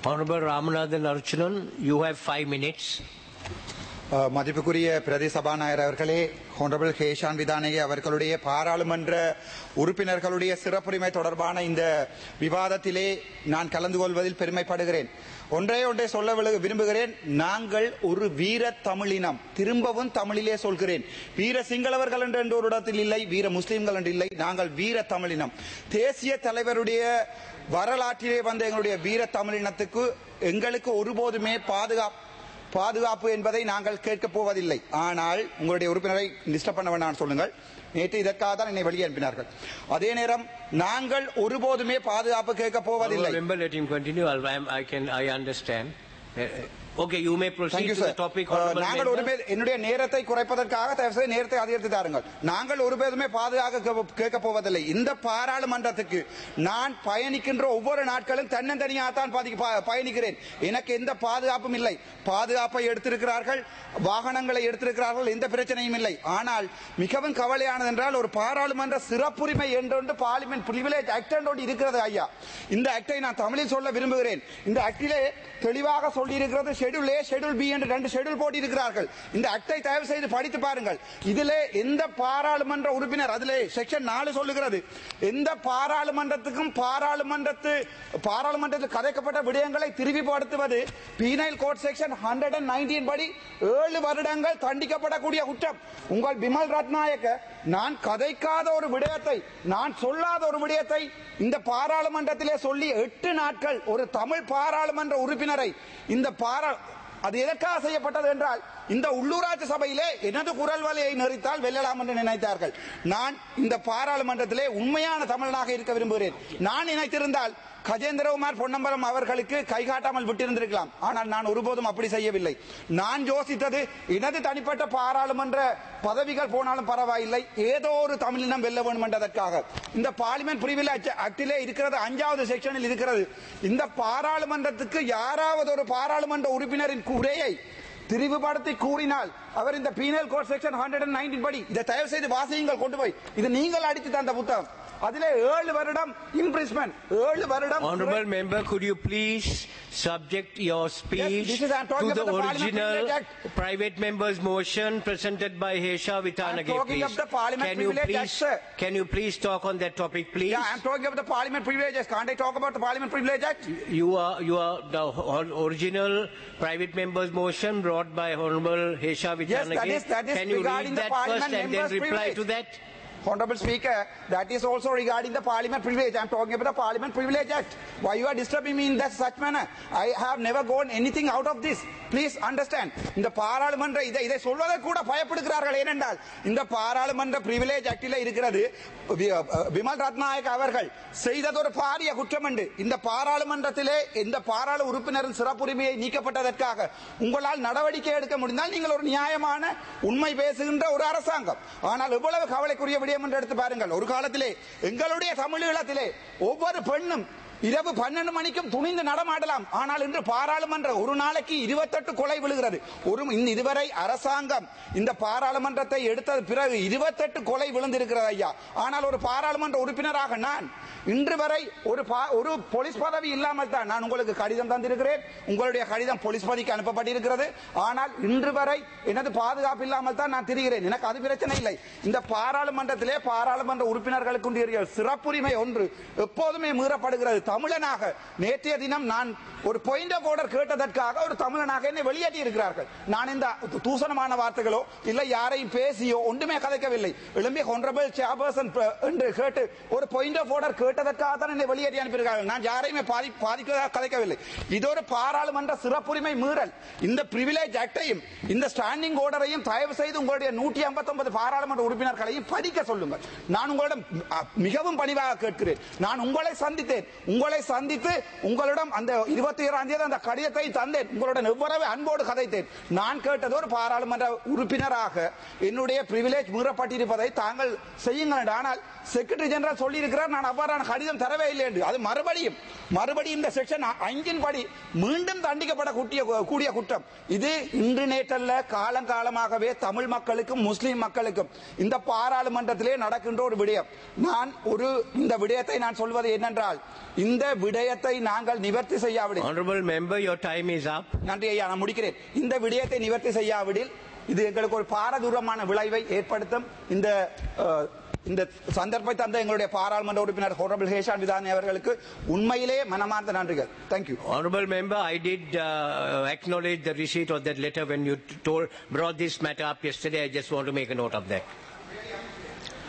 Honorable Ramanathan Archunan, you have five minutes. அஹ், மதிப்புக்குரிய பிரதி சபாநாயகர் அவர்களே ஹோனரபிள் ஹேஷான் விதானகி அவர்களுடைய பாராளுமன்ற உறுப்பினர்களுடைய சிறப்புரிமை தொடர்பான இந்த விவாதத்திலே நான் கலந்து கொள்வதில் பெருமைப்படுகிறேன் ஒன்றே ஒன்றை சொல்ல விளு- விரும்புகிறேன் நாங்கள் ஒரு வீர தமிழினம் திரும்பவும் தமிழிலே சொல்கிறேன் வீர சிங்களவர்கள் என்று என்ற ஒரு இடத்தில் இல்லை வீர முஸ்லிம்கள் என்று இல்லை நாங்கள் வீர தமிழினம் தேசிய தலைவருடைய வரலாற்றிலே வந்த எங்களுடைய வீர தமிழினத்துக்கு எங்களுக்கு ஒருபோதுமே பாதுகாப்பு பாதுகாப்பு என்பதை நாங்கள் கேட்கப் போவதில்லை ஆனால் உங்களுடைய உறுப்பினரை டிஸ்டர்ப் பண்ண வேண்டாம் சொல்லுங்கள் நேற்று இதற்காக தான் என்னை வெளியே அனுப்பினார்கள் அதே நேரம் நாங்கள் ஒருபோதுமே பாதுகாப்பு கேட்கப் போவதில்லை Honorable member, let him continue. I'll, I'm- I can, I understand. Uh, Okay, you may proceed Thank you, to sir. the topic, Uh, honorable நாங்கள் ஒரு member. பேர் என்னுடைய நேரத்தை குறைப்பதற்காக தயவு செய்து நேரத்தை அதிகரித்து தாருங்கள் நாங்கள் ஒரு பேருமே பாதுகாக்க கேட்க போவதில்லை இந்த பாராளுமன்றத்துக்கு நான் பயணிக்கின்ற ஒவ்வொரு நாட்களும் தன்னந்தனியாக தான் பாதி- ப- பயணிக்கிறேன் எனக்கு எந்த பாதுகாப்பும் இல்லை பாதுகாப்பை எடுத்திருக்கிறார்கள் வாகனங்களை எடுத்திருக்கிறார்கள் எந்த பிரச்சனையும் இல்லை ஆனால் மிகவும் கவலையானது என்றால் ஒரு பாராளுமன்ற சிறப்புரிமை என்றொன்று பார்லிமெண்ட் பிரிவிலேஜ் ஆக்ட் ஒன்று இருக்கிறது ஐயா இந்த ஆக்டை நான் தமிழில் சொல்ல விரும்புகிறேன் இந்த ஆக்டிலே தெளிவாக சொல்லியிருக்கிறது ஷெட்யூல் ஏ ஷெட்யூல் பி என்று ரெண்டு ஷெட்யூல் போட்டிருக்கிறார்கள் இந்த ஆக்டை தயவு செய்து படித்து பாருங்கள் இதிலே எந்த பாராளுமன்ற உறுப்பினர் அதிலே செக்ஷன் நாலு சொல்லுகிறது எந்த பாராளுமன்றத்துக்கும் பாராளுமன்றத்து பாராளுமன்றத்தில் கதைக்கப்பட்ட விடயங்களை திருப்பிப்படுத்துவது penal code section hundred and nineteen படி ஏழு வருடங்கள் தண்டிக்கப்படக்கூடிய குற்றம் உங்கள் பிமல் ரத்நாயக்க நான் கதைக்காத ஒரு விடயத்தை நான் சொல்லாத ஒரு விடயத்தை இந்த பாராளுமன்றத்திலே சொல்லி எட்டு நாட்கள் ஒரு தமிழ் பாராளுமன்ற உறுப்பினரை இந்த பாரா அது எதற்காக செய்யப்பட்டது என்றால் இந்த உள்ளூராட்சி சபையிலே எனது குரல் வலையை நெறித்தால் வெல்லலாம் என்று நினைத்தார்கள் நான் இந்த பாராளுமன்றத்திலே உண்மையான தமிழனாக இருக்க விரும்புகிறேன் நான் நினைத்திருந்தால் கஜேந்திரகுமார் பொன்னம்பலம் அவர்களுக்கு கை காட்டாமல் விட்டிருந்திருக்கலாம் ஆனால் நான் ஒருபோதும் அப்படி செய்யவில்லை நான் யோசித்தது எனது தனிப்பட்ட பாராளுமன்ற பதவிகள் போனாலும் பரவாயில்லை ஏதோ ஒரு தமிழினம் வெல்ல வேண்டும் என்றதற்காக இந்த பார்லிமெண்ட் பிரிவிலேஜ் ஆக்டிலே இருக்கிறது அஞ்சாவது செக்ஷனில் இருக்கிறது இந்த பாராளுமன்றத்துக்கு யாராவது ஒரு பாராளுமன்ற உறுப்பினரின் குறையை திரிவுபடுத்தி கூறினால் அவர் இந்த penal code section hundred and nineteen படி இதை தயவு செய்து வாசியுங்கள் கொண்டு போய் இது நீங்கள் அடித்து தந்த புத்தகம் அதிலே ஏழு வருடம் இம்ப்ரிஸ்மெண்ட் ஏழு வருடம் Honorable member, could you please subject your speech this is- I'm talking to the about the Parliamentary original Privilege Act. private member's motion presented by Hesha Vitanage, I'm talking please? of the Parliament Can you Privilege please, Act, sir. can you please talk on that topic, please? Yeah, I'm talking about the Parliament Privileges. Can't I talk about the Parliament Privilege Act? You are, you are the o- original private member's motion brought by Honorable Hesha Vitanage. that is- that is Can you regarding read the that first Parliament and then member's reply privilege. to that? Honorable Speaker, that is also regarding the Parliament Privilege. I'm talking about the Parliament Privilege Act. Why you are disturbing me in that such manner? I have never gone anything out of this. Please understand. இந்த பாராளுமன்ற இதை இதை சொல்வதை கூட பயப்படுகிறார்கள் ஏனென்றால் இந்த பாராளுமன்ற privilege ஆக்டில இருக்கிறது வி- அஹ் விமல் ரத்நாயக் அவர்கள் செய்தது ஒரு பாரிய குற்றம் உண்டு இந்த பாராளுமன்றத்திலே இந்த பாராள உறுப்பினரின் சிறப்புரிமையை நீக்கப்பட்டதற்காக உங்களால் நடவடிக்கை எடுக்க முடிந்தால் நீங்கள் ஒரு நியாயமான உண்மை பேசுகின்ற ஒரு அரசாங்கம் ஆனால் எவ்வளவு கவலைக்குரிய விடயம் என்று எடுத்து பாருங்கள் ஒரு காலத்திலே எங்களுடைய தமிழீழத்திலே ஒவ்வொரு பெண்ணும் இரவு பன்னெண்டு மணிக்கும் துணிந்து நடமாடலாம் ஆனால் இன்று பாராளுமன்ற ஒரு நாளைக்கு இருபத்தெட்டு கொலை விழுகிறது ஒரு இந்த இதுவரை அரசாங்கம் இந்த பாராளுமன்றத்தை எடுத்த பிறகு இருபத்தெட்டு கொலை விழுந்திருக்கிறது ஐயா ஆனால் ஒரு பாராளுமன்ற உறுப்பினராக நான் இன்று வரை ஒரு பா- ஒரு போலீஸ் பதவி இல்லாமல் தான் நான் உங்களுக்கு கடிதம் தந்திருக்கிறேன் உங்களுடைய கடிதம் போலீஸ் பதவிக்கு அனுப்பப்பட்டிருக்கிறது ஆனால் இன்று வரை எனது பாதுகாப்பு இல்லாமல் தான் நான் திரிகிறேன் எனக்கு அது பிரச்சனை இல்லை இந்த பாராளுமன்றத்திலே பாராளுமன்ற உறுப்பினர்களுக்கு உரிய சிறப்புரிமை ஒன்று எப்போதுமே மீறப்படுகிறது தமிழனாக நேற்றைய தினம் நான் ஒரு பாயிண்ட் ஆஃப் ஆர்டர் கேட்டதற்காக ஒரு தமிழனாக என்னை வெளியேற்றி இருக்கிறார்கள் நான் இந்த தூசணமான வார்த்தைகளோ இல்லை யாரையும் பேசியோ ஒன்றுமே கதைக்கவில்லை எழும்பி ஹொனரபிள் சேர்பர்சன் என்று கேட்டு ஒரு பாயிண்ட் ஆஃப் ஆர்டர் கேட்டதற்காக தான் என்னை வெளியேற்றி அனுப்பியிருக்கார்கள் நான் யாரையுமே பாதி பாதிக்கதாக கதைக்கவில்லை இது ஒரு பாராளுமன்ற சிறப்புரிமை மீறல் இந்த பிரிவிலேஜ் ஆக்டையும் இந்த ஸ்டாண்டிங் ஆர்டரையும் தயவு செய்து உங்களுடைய நூற்றி ஐம்பத்தி பாராளுமன்ற உறுப்பினர்களையும் படிக்க சொல்லுங்கள் நான் உங்களிடம் அ, மிகவும் பணிவாக கேட்கிறேன் நான் உங்களை சந்தித்தேன் உங்களை சந்தித்து உங்களிடம் அந்த இருபத்தி ஏழாம் தேதி அந்த கடிதத்தை தந்தேன் உங்களுடன் எவ்வளவு அன்போடு கதைத்தேன் நான் கேட்டது ஒரு பாராளுமன்ற உறுப்பினராக என்னுடைய பிரிவிலேஜ் மீறப்பட்டிருப்பதை தாங்கள் செய்யுங்கள் என்று. ஆனால் செக்ரட்டரி ஜெனரல் சொல்லி இருக்கிறார் நான் அவ்வாறான கடிதம் தரவே இல்லை என்று அது மறுபடியும் மறுபடியும் இந்த செக்ஷன் ஐந்தின் படி மீண்டும் தண்டிக்கப்பட கூடிய கூடிய குற்றம் இது இன்று நேற்றல்ல காலங்காலமாகவே தமிழ் மக்களுக்கும் முஸ்லிம் மக்களுக்கும் இந்த பாராளுமன்றத்திலே நடக்கின்ற ஒரு விடயம் நான் ஒரு இந்த விடயத்தை நான் சொல்வது என்னென்றால் இந்த இந்த விடயத்தை நாங்கள் நிவர்த்தி செய்யாவிடில் Honorable member, your time is up. நன்றி ஐயா நான் முடிக்கிறேன் இந்த விடயத்தை நிவர்த்தி செய்யாவிடில் இது எங்களுக்கு ஒரு பாரதூரமான விளைவை ஏற்படுத்தும் இந்த அஹ், இந்த சந்தர்ப்பத்தை தந்த எங்களுடைய பாராளுமன்ற உறுப்பினர் ஹோரபிள் ஹேஷான் விதானி அவர்களுக்கு உண்மையிலே மனமார்ந்த நன்றிகள் thank you Honorable member, I did uh, acknowledge the receipt of that letter when you told, brought this matter up yesterday. I just want to make a note of that.